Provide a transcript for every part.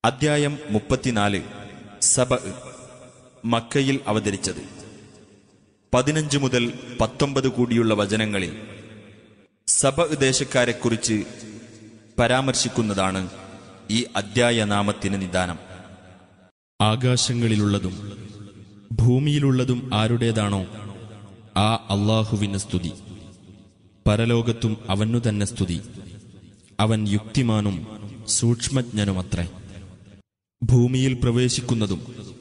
അദ്ധ്യായം മുപ്പത്തിനാല് സബ മക്കയിൽ അവതരിച്ചത് പതിനഞ്ച് മുതൽ പത്തൊമ്പത് കൂടിയുള്ള വചനങ്ങളിൽ സബ ദേശക്കാരെക്കുറിച്ച് പരാമർശിക്കുന്നതാണ് ഈ അദ്ധ്യായ നാമത്തിന് നിദാനം ആകാശങ്ങളിലുള്ളതും ഭൂമിയിലുള്ളതും ആരുടേതാണോ ആ അള്ളാഹുവിന് സ്തുതി പരലോകത്തും അവനു തന്നെ സ്തുതി അവൻ യുക്തിമാനും സൂക്ഷ്മജ്ഞനുമത്രേ ഭൂമിയിൽ പ്രവേശിക്കുന്നതും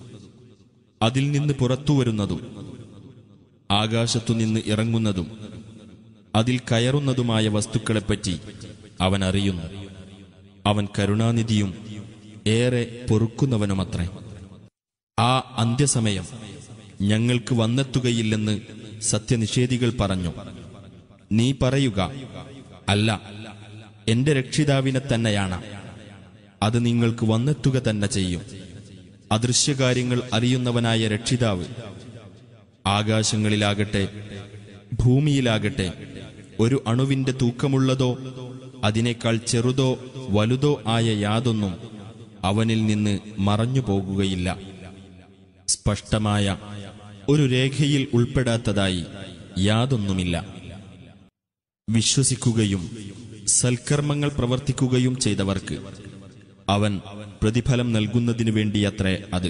അതിൽ നിന്ന് പുറത്തുവരുന്നതും ആകാശത്തുനിന്ന് ഇറങ്ങുന്നതും അതിൽ കയറുന്നതുമായ വസ്തുക്കളെപ്പറ്റി അവൻ അറിയുന്നു അവൻ കരുണാനിധിയും ഏറെ പൊറുക്കുന്നവനുമത്രേ ആ അന്ത്യസമയം ഞങ്ങൾക്ക് വന്നെത്തുകയില്ലെന്ന് സത്യനിഷേധികൾ പറഞ്ഞു നീ പറയുക അല്ല എന്റെ രക്ഷിതാവിനെ തന്നെയാണ് അത് നിങ്ങൾക്ക് വന്നെത്തുക തന്നെ ചെയ്യും അദൃശ്യകാര്യങ്ങൾ അറിയുന്നവനായ രക്ഷിതാവ് ആകാശങ്ങളിലാകട്ടെ ഭൂമിയിലാകട്ടെ ഒരു അണുവിന്റെ തൂക്കമുള്ളതോ അതിനേക്കാൾ ചെറുതോ വലുതോ ആയ യാതൊന്നും അവനിൽ നിന്ന് മറഞ്ഞു പോകുകയില്ല സ്പഷ്ടമായ ഒരു രേഖയിൽ ഉൾപ്പെടാത്തതായി യാതൊന്നുമില്ല വിശ്വസിക്കുകയും സൽക്കർമ്മങ്ങൾ പ്രവർത്തിക്കുകയും ചെയ്തവർക്ക് അവൻ പ്രതിഫലം നൽകുന്നതിനു വേണ്ടിയത്രേ അത്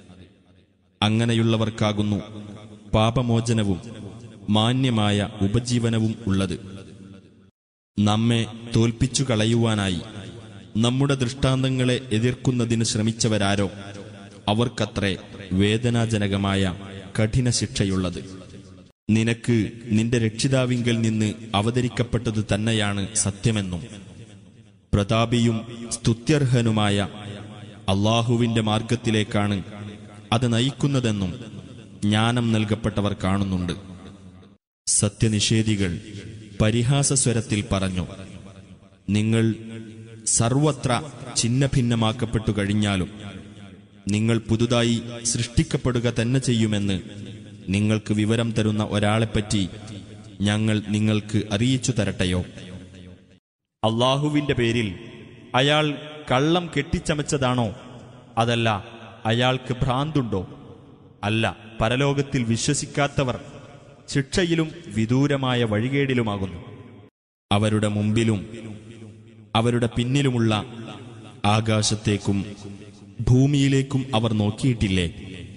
അങ്ങനെയുള്ളവർക്കാകുന്നു പാപമോചനവും മാന്യമായ ഉപജീവനവും ഉള്ളത് നമ്മെ തോൽപ്പിച്ചു കളയുവാനായി നമ്മുടെ ദൃഷ്ടാന്തങ്ങളെ എതിർക്കുന്നതിന് ശ്രമിച്ചവരാരോ അവർക്കത്രേ വേദനാജനകമായ കഠിന ശിക്ഷയുള്ളത് നിനക്ക് നിന്റെ രക്ഷിതാവിങ്കൽ നിന്ന് അവതരിക്കപ്പെട്ടത് തന്നെയാണ് സത്യമെന്നും പ്രതാപിയും സ്തുത്യർഹനുമായ അള്ളാഹുവിന്റെ മാർഗത്തിലേക്കാണ് അത് നയിക്കുന്നതെന്നും ജ്ഞാനം നൽകപ്പെട്ടവർ കാണുന്നുണ്ട് സത്യനിഷേധികൾ പരിഹാസസ്വരത്തിൽ പറഞ്ഞു നിങ്ങൾ സർവത്ര ഛിന്നഭിന്നമാക്കപ്പെട്ടു കഴിഞ്ഞാലും നിങ്ങൾ പുതുതായി സൃഷ്ടിക്കപ്പെടുക തന്നെ ചെയ്യുമെന്ന് നിങ്ങൾക്ക് വിവരം തരുന്ന ഒരാളെപ്പറ്റി ഞങ്ങൾ നിങ്ങൾക്ക് അറിയിച്ചു തരട്ടെയോ അള്ളാഹുവിന്റെ പേരിൽ അയാൾ കള്ളം കെട്ടിച്ചമച്ചതാണോ അതല്ല അയാൾക്ക് ഭ്രാന്തുണ്ടോ അല്ല പരലോകത്തിൽ വിശ്വസിക്കാത്തവർ ശിക്ഷയിലും വിദൂരമായ വഴികേടിലുമാകുന്നു അവരുടെ മുമ്പിലും അവരുടെ പിന്നിലുമുള്ള ആകാശത്തേക്കും ഭൂമിയിലേക്കും അവർ നോക്കിയിട്ടില്ലേ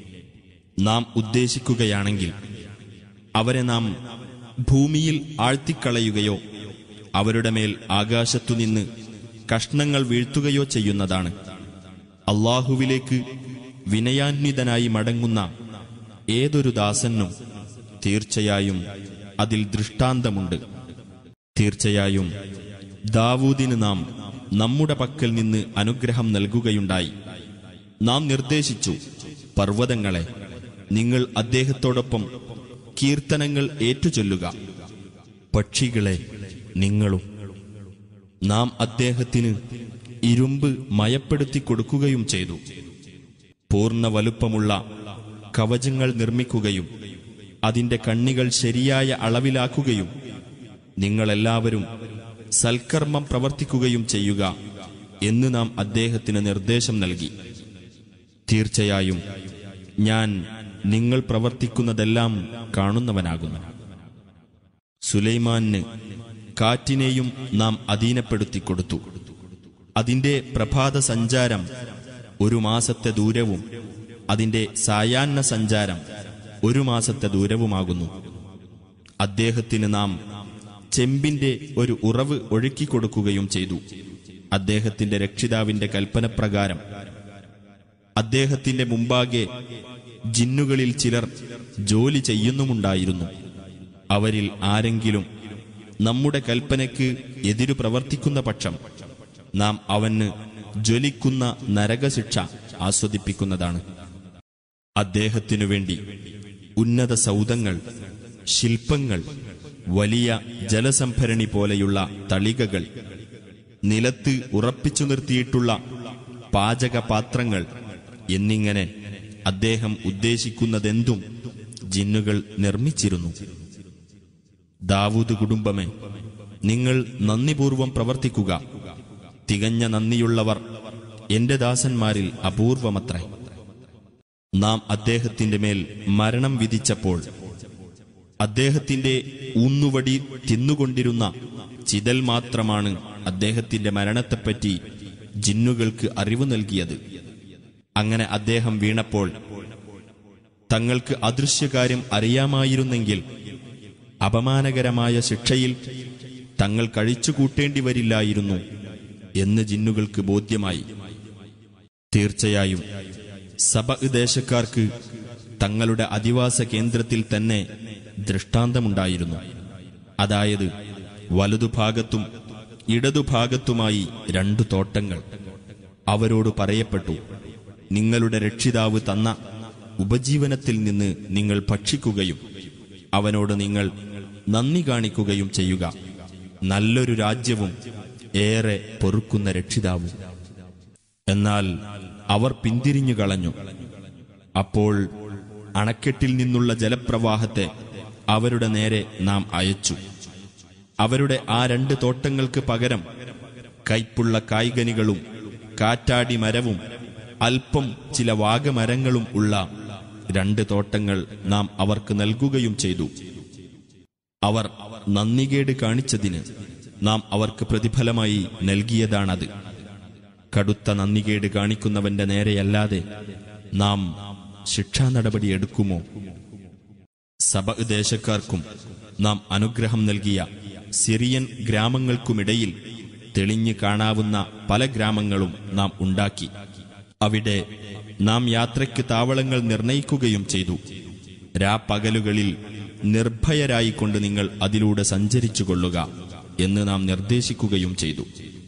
നാം ഉദ്ദേശിക്കുകയാണെങ്കിൽ അവരെ നാം ഭൂമിയിൽ ആഴ്ത്തിക്കളയുകയോ അവരുടെ മേൽ ആകാശത്തുനിന്ന് കഷ്ണങ്ങൾ വീഴ്ത്തുകയോ ചെയ്യുന്നതാണ് അള്ളാഹുവിലേക്ക് വിനയാന്വിതനായി മടങ്ങുന്ന ഏതൊരു ദാസനും തീർച്ചയായും അതിൽ ദൃഷ്ടാന്തമുണ്ട് തീർച്ചയായും ദാവൂദിന് നാം നമ്മുടെ പക്കൽ നിന്ന് അനുഗ്രഹം നൽകുകയുണ്ടായി നാം നിർദ്ദേശിച്ചു പർവ്വതങ്ങളെ നിങ്ങൾ അദ്ദേഹത്തോടൊപ്പം കീർത്തനങ്ങൾ ഏറ്റുചൊല്ലുക പക്ഷികളെ നിങ്ങളും നാം അദ്ദേഹത്തിന് ഇരുമ്പ് മയപ്പെടുത്തി കൊടുക്കുകയും ചെയ്തു പൂർണ്ണ വലുപ്പമുള്ള കവചങ്ങൾ നിർമ്മിക്കുകയും അതിന്റെ കണ്ണികൾ ശരിയായ അളവിലാക്കുകയും നിങ്ങളെല്ലാവരും സൽക്കർമ്മം പ്രവർത്തിക്കുകയും ചെയ്യുക എന്ന് നാം അദ്ദേഹത്തിന് നിർദ്ദേശം നൽകി തീർച്ചയായും ഞാൻ നിങ്ങൾ പ്രവർത്തിക്കുന്നതെല്ലാം കാണുന്നവനാകുന്നു സുലൈമാന് കാറ്റിനെയും നാം അധീനപ്പെടുത്തി കൊടുത്തു അതിന്റെ പ്രഭാത സഞ്ചാരം ഒരു മാസത്തെ ദൂരവും അതിന്റെ സായാഹ്ന സഞ്ചാരം ഒരു മാസത്തെ ദൂരവുമാകുന്നു അദ്ദേഹത്തിന് നാം ചെമ്പിന്റെ ഒരു ഉറവ് ഒഴുക്കിക്കൊടുക്കുകയും ചെയ്തു അദ്ദേഹത്തിന്റെ രക്ഷിതാവിന്റെ കൽപ്പനപ്രകാരം അദ്ദേഹത്തിന്റെ മുമ്പാകെ ജിന്നുകളിൽ ചിലർ ജോലി ചെയ്യുന്നുമുണ്ടായിരുന്നു അവരിൽ ആരെങ്കിലും നമ്മുടെ കൽപ്പനയ്ക്ക് എതിരു പ്രവർത്തിക്കുന്ന പക്ഷം നാം അവന് ജ്വലിക്കുന്ന നരകശിക്ഷ ആസ്വദിപ്പിക്കുന്നതാണ് അദ്ദേഹത്തിനു വേണ്ടി ഉന്നത സൗധങ്ങൾ ശില്പങ്ങൾ വലിയ ജലസംഭരണി പോലെയുള്ള തളികകൾ നിലത്ത് ഉറപ്പിച്ചു നിർത്തിയിട്ടുള്ള പാചകപാത്രങ്ങൾ എന്നിങ്ങനെ അദ്ദേഹം ഉദ്ദേശിക്കുന്നതെന്തും ജിന്നുകൾ നിർമ്മിച്ചിരുന്നു ദാവൂദ് കുടുംബമേ നിങ്ങൾ നന്ദിപൂർവം പ്രവർത്തിക്കുക തികഞ്ഞ നന്ദിയുള്ളവർ എന്റെ ദാസന്മാരിൽ അപൂർവമത്രേ നാം അദ്ദേഹത്തിന്റെ മേൽ മരണം വിധിച്ചപ്പോൾ അദ്ദേഹത്തിന്റെ ഊന്നുവടി തിന്നുകൊണ്ടിരുന്ന ചിതൽ മാത്രമാണ് അദ്ദേഹത്തിന്റെ മരണത്തെപ്പറ്റി ജിന്നുകൾക്ക് അറിവ് നൽകിയത് അങ്ങനെ അദ്ദേഹം വീണപ്പോൾ തങ്ങൾക്ക് അദൃശ്യകാര്യം അറിയാമായിരുന്നെങ്കിൽ അപമാനകരമായ ശിക്ഷയിൽ തങ്ങൾ കഴിച്ചുകൂട്ടേണ്ടി വരില്ലായിരുന്നു എന്ന് ജിന്നുകൾക്ക് ബോധ്യമായി തീർച്ചയായും സഭ ദേശക്കാർക്ക് തങ്ങളുടെ അധിവാസ കേന്ദ്രത്തിൽ തന്നെ ദൃഷ്ടാന്തമുണ്ടായിരുന്നു അതായത് വലതുഭാഗത്തും ഇടതുഭാഗത്തുമായി രണ്ടു തോട്ടങ്ങൾ അവരോട് പറയപ്പെട്ടു നിങ്ങളുടെ രക്ഷിതാവ് തന്ന ഉപജീവനത്തിൽ നിന്ന് നിങ്ങൾ ഭക്ഷിക്കുകയും അവനോട് നിങ്ങൾ നന്ദി കാണിക്കുകയും ചെയ്യുക നല്ലൊരു രാജ്യവും ഏറെ പൊറുക്കുന്ന രക്ഷിതാവും എന്നാൽ അവർ പിന്തിരിഞ്ഞു കളഞ്ഞു അപ്പോൾ അണക്കെട്ടിൽ നിന്നുള്ള ജലപ്രവാഹത്തെ അവരുടെ നേരെ നാം അയച്ചു അവരുടെ ആ രണ്ട് തോട്ടങ്ങൾക്ക് പകരം കൈപ്പുള്ള കായ്കനികളും കാറ്റാടി മരവും അല്പം ചില വാഗമരങ്ങളും ഉള്ള രണ്ട് തോട്ടങ്ങൾ നാം അവർക്ക് നൽകുകയും ചെയ്തു അവർ നന്ദികേട് കാണിച്ചതിന് നാം അവർക്ക് പ്രതിഫലമായി നൽകിയതാണത് കടുത്ത നന്ദികേട് കാണിക്കുന്നവന്റെ നേരെയല്ലാതെ നാം ശിക്ഷാ നടപടി എടുക്കുമോ സഭ ദേശക്കാർക്കും നാം അനുഗ്രഹം നൽകിയ സിറിയൻ ഗ്രാമങ്ങൾക്കുമിടയിൽ തെളിഞ്ഞു കാണാവുന്ന പല ഗ്രാമങ്ങളും നാം ഉണ്ടാക്കി അവിടെ നാം യാത്രയ്ക്ക് താവളങ്ങൾ നിർണയിക്കുകയും ചെയ്തു രാപ്പകലുകളിൽ നിർഭയരായിക്കൊണ്ട് നിങ്ങൾ അതിലൂടെ സഞ്ചരിച്ചു കൊള്ളുക എന്ന് നാം നിർദ്ദേശിക്കുകയും ചെയ്തു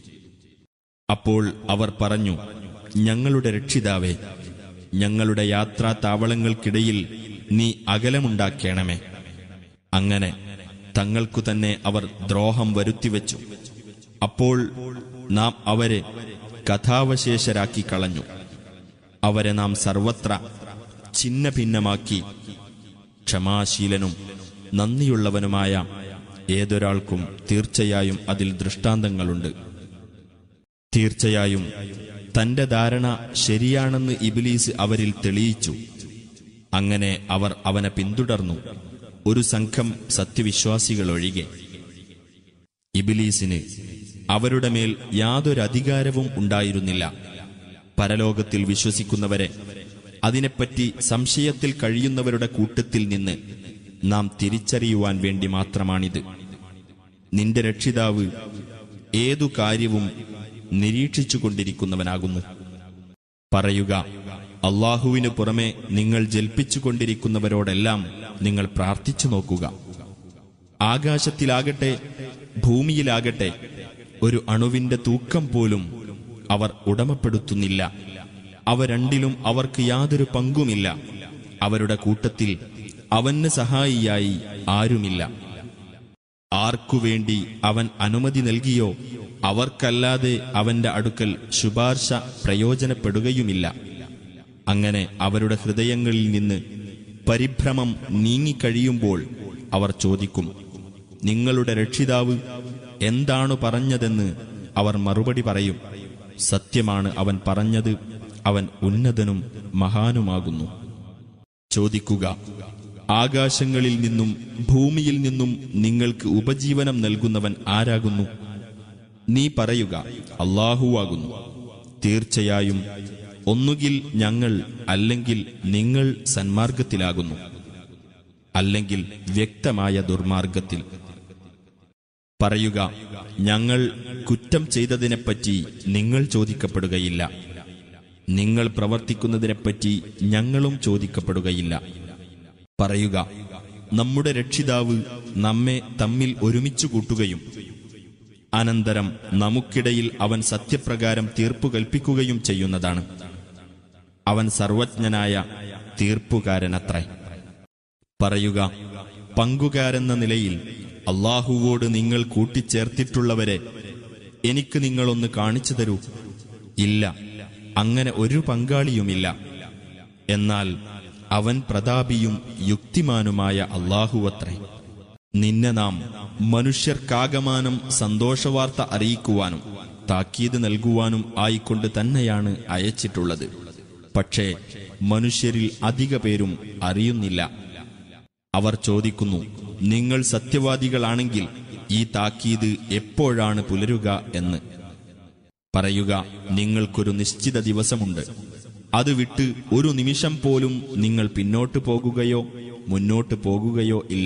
അപ്പോൾ അവർ പറഞ്ഞു ഞങ്ങളുടെ രക്ഷിതാവേ ഞങ്ങളുടെ യാത്രാ താവളങ്ങൾക്കിടയിൽ നീ അകലമുണ്ടാക്കേണമേ അങ്ങനെ തങ്ങൾക്കു തന്നെ അവർ ദ്രോഹം വരുത്തിവെച്ചു അപ്പോൾ നാം അവരെ കഥാവശേഷരാക്കി കളഞ്ഞു അവരെ നാം സർവത്ര ഛിന്ന ഭിന്നമാക്കി ക്ഷമാശീലനും നന്ദിയുള്ളവനുമായ ഏതൊരാൾക്കും തീർച്ചയായും അതിൽ ദൃഷ്ടാന്തങ്ങളുണ്ട് തീർച്ചയായും തന്റെ ധാരണ ശരിയാണെന്ന് ഇബിലീസ് അവരിൽ തെളിയിച്ചു അങ്ങനെ അവർ അവനെ പിന്തുടർന്നു ഒരു സംഘം സത്യവിശ്വാസികളൊഴികെ ഇബിലീസിന് അവരുടെ മേൽ യാതൊരു അധികാരവും ഉണ്ടായിരുന്നില്ല പരലോകത്തിൽ വിശ്വസിക്കുന്നവരെ അതിനെപ്പറ്റി സംശയത്തിൽ കഴിയുന്നവരുടെ കൂട്ടത്തിൽ നിന്ന് നാം തിരിച്ചറിയുവാൻ വേണ്ടി മാത്രമാണിത് നിന്റെ രക്ഷിതാവ് ഏതു കാര്യവും നിരീക്ഷിച്ചുകൊണ്ടിരിക്കുന്നവനാകുന്നു പറയുക അള്ളാഹുവിനു പുറമെ നിങ്ങൾ ജൽപ്പിച്ചുകൊണ്ടിരിക്കുന്നവരോടെല്ലാം നിങ്ങൾ പ്രാർത്ഥിച്ചു നോക്കുക ആകാശത്തിലാകട്ടെ ഭൂമിയിലാകട്ടെ ഒരു അണുവിന്റെ തൂക്കം പോലും അവർ ഉടമപ്പെടുത്തുന്നില്ല അവ രണ്ടിലും അവർക്ക് യാതൊരു പങ്കുമില്ല അവരുടെ കൂട്ടത്തിൽ അവന് സഹായിയായി ആരുമില്ല ആർക്കുവേണ്ടി അവൻ അനുമതി നൽകിയോ അവർക്കല്ലാതെ അവന്റെ അടുക്കൽ ശുപാർശ പ്രയോജനപ്പെടുകയുമില്ല അങ്ങനെ അവരുടെ ഹൃദയങ്ങളിൽ നിന്ന് പരിഭ്രമം നീങ്ങിക്കഴിയുമ്പോൾ അവർ ചോദിക്കും നിങ്ങളുടെ രക്ഷിതാവ് എന്താണ് പറഞ്ഞതെന്ന് അവർ മറുപടി പറയും സത്യമാണ് അവൻ പറഞ്ഞത് അവൻ ഉന്നതനും മഹാനുമാകുന്നു ചോദിക്കുക ആകാശങ്ങളിൽ നിന്നും ഭൂമിയിൽ നിന്നും നിങ്ങൾക്ക് ഉപജീവനം നൽകുന്നവൻ ആരാകുന്നു നീ പറയുക അള്ളാഹുവാകുന്നു തീർച്ചയായും ഒന്നുകിൽ ഞങ്ങൾ അല്ലെങ്കിൽ നിങ്ങൾ സന്മാർഗത്തിലാകുന്നു അല്ലെങ്കിൽ വ്യക്തമായ ദുർമാർഗത്തിൽ പറയുക ഞങ്ങൾ കുറ്റം ചെയ്തതിനെപ്പറ്റി നിങ്ങൾ ചോദിക്കപ്പെടുകയില്ല നിങ്ങൾ പ്രവർത്തിക്കുന്നതിനെപ്പറ്റി ഞങ്ങളും ചോദിക്കപ്പെടുകയില്ല പറയുക നമ്മുടെ രക്ഷിതാവ് നമ്മെ തമ്മിൽ ഒരുമിച്ചു കൂട്ടുകയും അനന്തരം നമുക്കിടയിൽ അവൻ സത്യപ്രകാരം തീർപ്പു കൽപ്പിക്കുകയും ചെയ്യുന്നതാണ് അവൻ സർവജ്ഞനായ തീർപ്പുകാരനത്രേ പറയുക പങ്കുകാരെന്ന നിലയിൽ അള്ളാഹുവോട് നിങ്ങൾ കൂട്ടിച്ചേർത്തിട്ടുള്ളവരെ എനിക്ക് നിങ്ങളൊന്ന് കാണിച്ചു തരൂ ഇല്ല അങ്ങനെ ഒരു പങ്കാളിയുമില്ല എന്നാൽ അവൻ പ്രതാപിയും യുക്തിമാനുമായ അള്ളാഹുവത്രേ നിന്നെ നാം മനുഷ്യർക്കാകമാനം സന്തോഷവാർത്ത അറിയിക്കുവാനും താക്കീത് നൽകുവാനും ആയിക്കൊണ്ട് തന്നെയാണ് അയച്ചിട്ടുള്ളത് പക്ഷേ മനുഷ്യരിൽ അധിക പേരും അറിയുന്നില്ല അവർ ചോദിക്കുന്നു നിങ്ങൾ സത്യവാദികളാണെങ്കിൽ ഈ താക്കീത് എപ്പോഴാണ് പുലരുക എന്ന് പറയുക നിങ്ങൾക്കൊരു നിശ്ചിത ദിവസമുണ്ട് അത് വിട്ട് ഒരു നിമിഷം പോലും നിങ്ങൾ പിന്നോട്ട് പോകുകയോ മുന്നോട്ട് പോകുകയോ ഇല്ല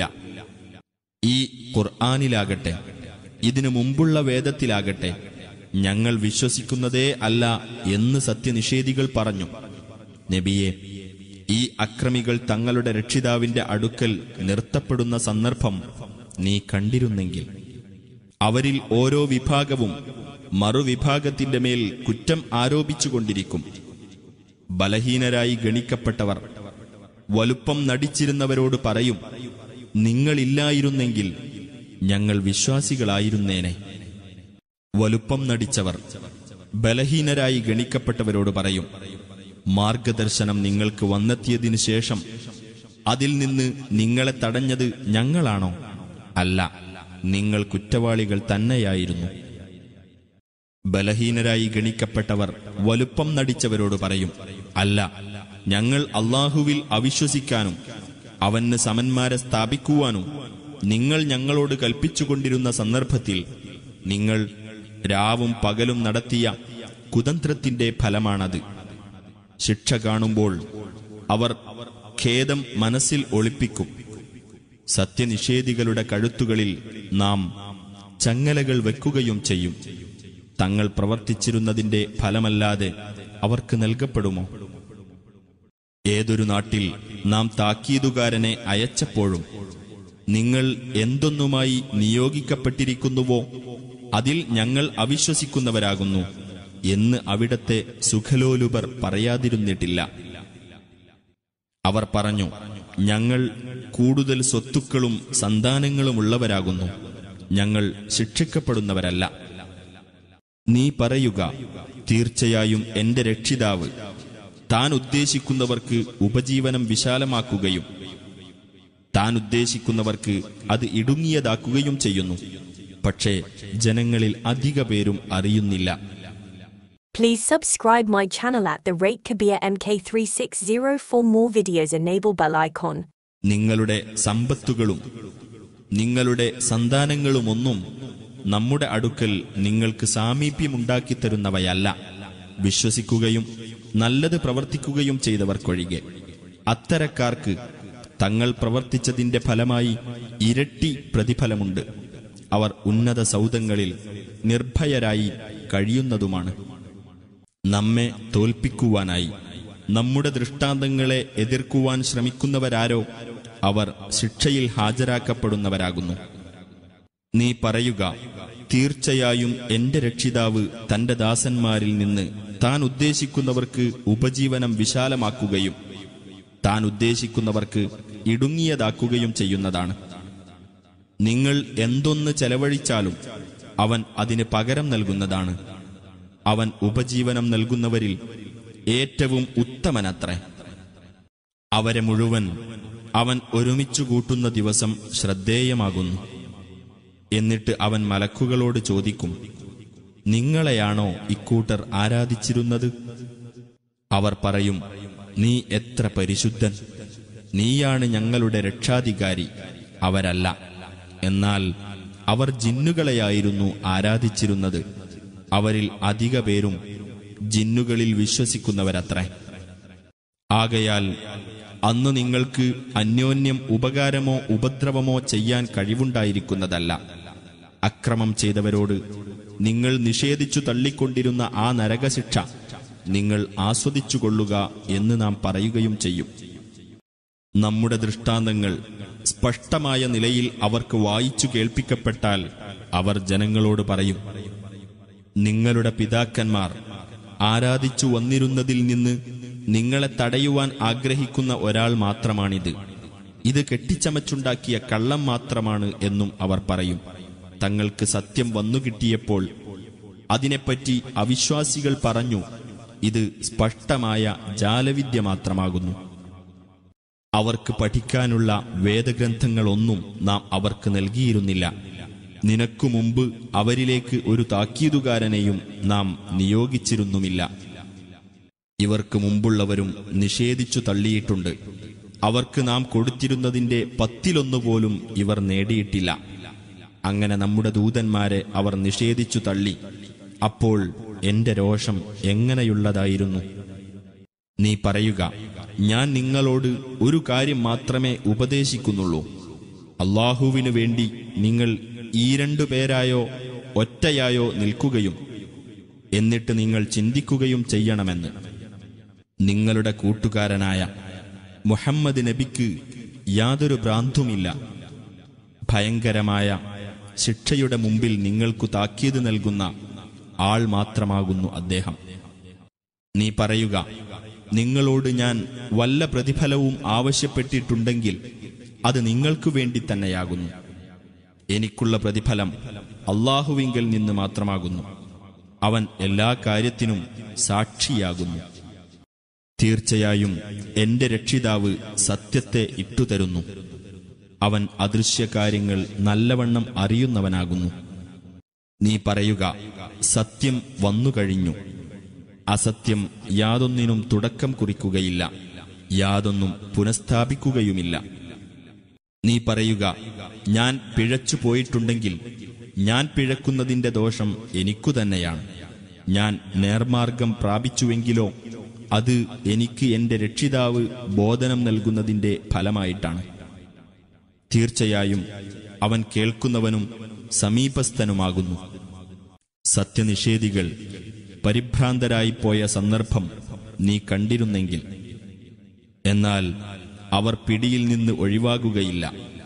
ഈ ഖുർആാനിലാകട്ടെ ഇതിനു മുമ്പുള്ള വേദത്തിലാകട്ടെ ഞങ്ങൾ വിശ്വസിക്കുന്നതേ അല്ല എന്ന് സത്യനിഷേധികൾ പറഞ്ഞു നബിയെ ഈ അക്രമികൾ തങ്ങളുടെ രക്ഷിതാവിന്റെ അടുക്കൽ നിർത്തപ്പെടുന്ന സന്ദർഭം നീ കണ്ടിരുന്നെങ്കിൽ അവരിൽ ഓരോ വിഭാഗവും മറുവിഭാഗത്തിന്റെ മേൽ കുറ്റം ആരോപിച്ചുകൊണ്ടിരിക്കും ബലഹീനരായി ഗണിക്കപ്പെട്ടവർ വലുപ്പം നടിച്ചിരുന്നവരോട് പറയും നിങ്ങളില്ലായിരുന്നെങ്കിൽ ഞങ്ങൾ വിശ്വാസികളായിരുന്നേനെ വലുപ്പം നടിച്ചവർ ബലഹീനരായി ഗണിക്കപ്പെട്ടവരോട് പറയും മാർഗദർശനം നിങ്ങൾക്ക് വന്നെത്തിയതിനു ശേഷം അതിൽ നിന്ന് നിങ്ങളെ തടഞ്ഞത് ഞങ്ങളാണോ അല്ല നിങ്ങൾ കുറ്റവാളികൾ തന്നെയായിരുന്നു ബലഹീനരായി ഗണിക്കപ്പെട്ടവർ വലുപ്പം നടിച്ചവരോട് പറയും അല്ല ഞങ്ങൾ അള്ളാഹുവിൽ അവിശ്വസിക്കാനും അവന് സമന്മാരെ സ്ഥാപിക്കുവാനും നിങ്ങൾ ഞങ്ങളോട് കൽപ്പിച്ചുകൊണ്ടിരുന്ന സന്ദർഭത്തിൽ നിങ്ങൾ രാവും പകലും നടത്തിയ കുതന്ത്രത്തിന്റെ ഫലമാണത് ശിക്ഷ കാണുമ്പോൾ അവർ ഖേദം മനസ്സിൽ ഒളിപ്പിക്കും സത്യനിഷേധികളുടെ കഴുത്തുകളിൽ നാം ചങ്ങലകൾ വെക്കുകയും ചെയ്യും തങ്ങൾ പ്രവർത്തിച്ചിരുന്നതിന്റെ ഫലമല്ലാതെ അവർക്ക് നൽകപ്പെടുമോ ഏതൊരു നാട്ടിൽ നാം താക്കീതുകാരനെ അയച്ചപ്പോഴും നിങ്ങൾ എന്തൊന്നുമായി നിയോഗിക്കപ്പെട്ടിരിക്കുന്നുവോ അതിൽ ഞങ്ങൾ അവിശ്വസിക്കുന്നവരാകുന്നു എന്ന് അവിടത്തെ സുഖലോലുപർ പറയാതിരുന്നിട്ടില്ല അവർ പറഞ്ഞു ഞങ്ങൾ കൂടുതൽ സ്വത്തുക്കളും സന്താനങ്ങളുമുള്ളവരാകുന്നു ഞങ്ങൾ ശിക്ഷിക്കപ്പെടുന്നവരല്ല നീ പറയുക തീർച്ചയായും എന്റെ രക്ഷിതാവ് താൻ ഉദ്ദേശിക്കുന്നവർക്ക് ഉപജീവനം വിശാലമാക്കുകയും താൻ ഉദ്ദേശിക്കുന്നവർക്ക് അത് ഇടുങ്ങിയതാക്കുകയും ചെയ്യുന്നു പക്ഷേ ജനങ്ങളിൽ അധിക പേരും അറിയുന്നില്ല Please subscribe my channel at the rate Kabir MK360 for more videos. Enable bell icon. നിങ്ങളുടെ സമ്പത്തുകളും നിങ്ങളുടെ സന്താനങ്ങളുമൊന്നും നമ്മുടെ അടുക്കൽ നിങ്ങൾക്ക് സാമീപ്യമുണ്ടാക്കി തരുന്നവയല്ല വിശ്വസിക്കുകയും നല്ലത് പ്രവർത്തിക്കുകയും ചെയ്തവർക്കൊഴികെ അത്തരക്കാർക്ക് തങ്ങൾ പ്രവർത്തിച്ചതിന്റെ ഫലമായി ഇരട്ടി പ്രതിഫലമുണ്ട് അവർ ഉന്നത സൗധങ്ങളിൽ നിർഭയരായി കഴിയുന്നതുമാണ് നമ്മെ തോൽപ്പിക്കുവാനായി നമ്മുടെ ദൃഷ്ടാന്തങ്ങളെ എതിർക്കുവാൻ ശ്രമിക്കുന്നവരാരോ അവർ ശിക്ഷയിൽ ഹാജരാക്കപ്പെടുന്നവരാകുന്നു നീ പറയുക തീർച്ചയായും എന്റെ രക്ഷിതാവ് തന്റെ ദാസന്മാരിൽ നിന്ന് താൻ ഉദ്ദേശിക്കുന്നവർക്ക് ഉപജീവനം വിശാലമാക്കുകയും താൻ ഉദ്ദേശിക്കുന്നവർക്ക് ഇടുങ്ങിയതാക്കുകയും ചെയ്യുന്നതാണ് നിങ്ങൾ എന്തൊന്ന് ചെലവഴിച്ചാലും അവൻ അതിന് പകരം നൽകുന്നതാണ് അവൻ ഉപജീവനം നൽകുന്നവരിൽ ഏറ്റവും ഉത്തമനത്രേ അവരെ മുഴുവൻ അവൻ ഒരുമിച്ചു കൂട്ടുന്ന ദിവസം ശ്രദ്ധേയമാകുന്നു എന്നിട്ട് അവൻ മലക്കുകളോട് ചോദിക്കും നിങ്ങളെയാണോ ഇക്കൂട്ടർ ആരാധിച്ചിരുന്നത് അവർ പറയും നീ എത്ര പരിശുദ്ധൻ നീയാണ് ഞങ്ങളുടെ രക്ഷാധികാരി അവരല്ല എന്നാൽ അവർ ജിന്നുകളെയായിരുന്നു ആരാധിച്ചിരുന്നത് അവരിൽ അധിക പേരും ജിന്നുകളിൽ വിശ്വസിക്കുന്നവരത്രേ ആകയാൽ അന്ന് നിങ്ങൾക്ക് അന്യോന്യം ഉപകാരമോ ഉപദ്രവമോ ചെയ്യാൻ കഴിവുണ്ടായിരിക്കുന്നതല്ല അക്രമം ചെയ്തവരോട് നിങ്ങൾ നിഷേധിച്ചു തള്ളിക്കൊണ്ടിരുന്ന ആ നരകശിക്ഷ നിങ്ങൾ ആസ്വദിച്ചുകൊള്ളുക എന്ന് നാം പറയുകയും ചെയ്യും നമ്മുടെ ദൃഷ്ടാന്തങ്ങൾ സ്പഷ്ടമായ നിലയിൽ അവർക്ക് വായിച്ചു കേൾപ്പിക്കപ്പെട്ടാൽ അവർ ജനങ്ങളോട് പറയും നിങ്ങളുടെ പിതാക്കന്മാർ ആരാധിച്ചു വന്നിരുന്നതിൽ നിന്ന് നിങ്ങളെ തടയുവാൻ ആഗ്രഹിക്കുന്ന ഒരാൾ മാത്രമാണിത് ഇത് കെട്ടിച്ചമച്ചുണ്ടാക്കിയ കള്ളം മാത്രമാണ് എന്നും അവർ പറയും തങ്ങൾക്ക് സത്യം വന്നുകിട്ടിയപ്പോൾ അതിനെപ്പറ്റി അവിശ്വാസികൾ പറഞ്ഞു ഇത് സ്പഷ്ടമായ ജാലവിദ്യ മാത്രമാകുന്നു അവർക്ക് പഠിക്കാനുള്ള വേദഗ്രന്ഥങ്ങളൊന്നും നാം അവർക്ക് നൽകിയിരുന്നില്ല നിനക്കു മുമ്പ് അവരിലേക്ക് ഒരു താക്കീതുകാരനെയും നാം നിയോഗിച്ചിരുന്നുമില്ല ഇവർക്ക് മുമ്പുള്ളവരും നിഷേധിച്ചു തള്ളിയിട്ടുണ്ട് അവർക്ക് നാം കൊടുത്തിരുന്നതിന്റെ പത്തിലൊന്നുപോലും ഇവർ നേടിയിട്ടില്ല അങ്ങനെ നമ്മുടെ ദൂതന്മാരെ അവർ നിഷേധിച്ചു തള്ളി അപ്പോൾ എന്റെ രോഷം എങ്ങനെയുള്ളതായിരുന്നു നീ പറയുക ഞാൻ നിങ്ങളോട് ഒരു കാര്യം മാത്രമേ ഉപദേശിക്കുന്നുള്ളൂ അള്ളാഹുവിനു വേണ്ടി നിങ്ങൾ ഈ രണ്ടു പേരായോ ഒറ്റയായോ നിൽക്കുകയും എന്നിട്ട് നിങ്ങൾ ചിന്തിക്കുകയും ചെയ്യണമെന്ന് നിങ്ങളുടെ കൂട്ടുകാരനായ മുഹമ്മദ് നബിക്ക് യാതൊരു ഭ്രാന്തുമില്ല ഭയങ്കരമായ ശിക്ഷയുടെ മുമ്പിൽ നിങ്ങൾക്കു താക്കീത് നൽകുന്ന ആൾ മാത്രമാകുന്നു അദ്ദേഹം നീ പറയുക നിങ്ങളോട് ഞാൻ വല്ല പ്രതിഫലവും ആവശ്യപ്പെട്ടിട്ടുണ്ടെങ്കിൽ അത് നിങ്ങൾക്കു വേണ്ടി തന്നെയാകുന്നു എനിക്കുള്ള പ്രതിഫലം അള്ളാഹുവിങ്കൽ നിന്ന് മാത്രമാകുന്നു അവൻ എല്ലാ കാര്യത്തിനും സാക്ഷിയാകുന്നു തീർച്ചയായും എന്റെ രക്ഷിതാവ് സത്യത്തെ ഇട്ടുതരുന്നു അവൻ അദൃശ്യകാര്യങ്ങൾ നല്ലവണ്ണം അറിയുന്നവനാകുന്നു നീ പറയുക സത്യം വന്നുകഴിഞ്ഞു അസത്യം യാതൊന്നിനും തുടക്കം കുറിക്കുകയില്ല യാതൊന്നും പുനഃസ്ഥാപിക്കുകയുമില്ല നീ പറയുക ഞാൻ പിഴച്ചു പോയിട്ടുണ്ടെങ്കിൽ ഞാൻ പിഴക്കുന്നതിന്റെ ദോഷം എനിക്കു തന്നെയാണ് ഞാൻ നേർമാർഗം പ്രാപിച്ചുവെങ്കിലോ അത് എനിക്ക് എന്റെ രക്ഷിതാവ് ബോധനം നൽകുന്നതിന്റെ ഫലമായിട്ടാണ് തീർച്ചയായും അവൻ കേൾക്കുന്നവനും സമീപസ്ഥനുമാകുന്നു സത്യനിഷേധികൾ പരിഭ്രാന്തരായിപ്പോയ സന്ദർഭം നീ കണ്ടിരുന്നെങ്കിൽ എന്നാൽ അവർ പിടിയിൽ നിന്ന് ഒഴിവാകുകയില്ല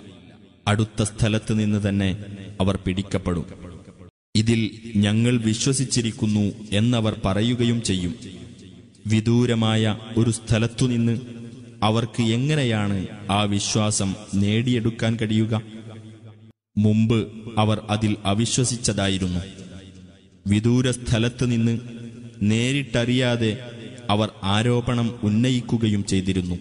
അടുത്ത സ്ഥലത്ത് നിന്ന് തന്നെ അവർ പിടിക്കപ്പെടും ഇതിൽ ഞങ്ങൾ വിശ്വസിച്ചിരിക്കുന്നു എന്നവർ പറയുകയും ചെയ്യും വിദൂരമായ ഒരു സ്ഥലത്തുനിന്ന് അവർക്ക് എങ്ങനെയാണ് ആ വിശ്വാസം നേടിയെടുക്കാൻ കഴിയുക മുമ്പ് അവർ അതിൽ അവിശ്വസിച്ചതായിരുന്നു വിദൂര സ്ഥലത്ത് നിന്ന് നേരിട്ടറിയാതെ അവർ ആരോപണം ഉന്നയിക്കുകയും ചെയ്തിരുന്നു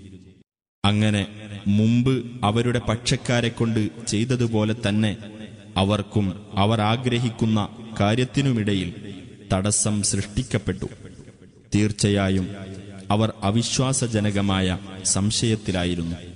അങ്ങനെ മുമ്പ് അവരുടെ പക്ഷക്കാരെ കൊണ്ട് ചെയ്തതുപോലെ തന്നെ അവർക്കും അവർ ആഗ്രഹിക്കുന്ന കാര്യത്തിനുമിടയിൽ തടസ്സം സൃഷ്ടിക്കപ്പെട്ടു തീർച്ചയായും അവർ അവിശ്വാസജനകമായ സംശയത്തിലായിരുന്നു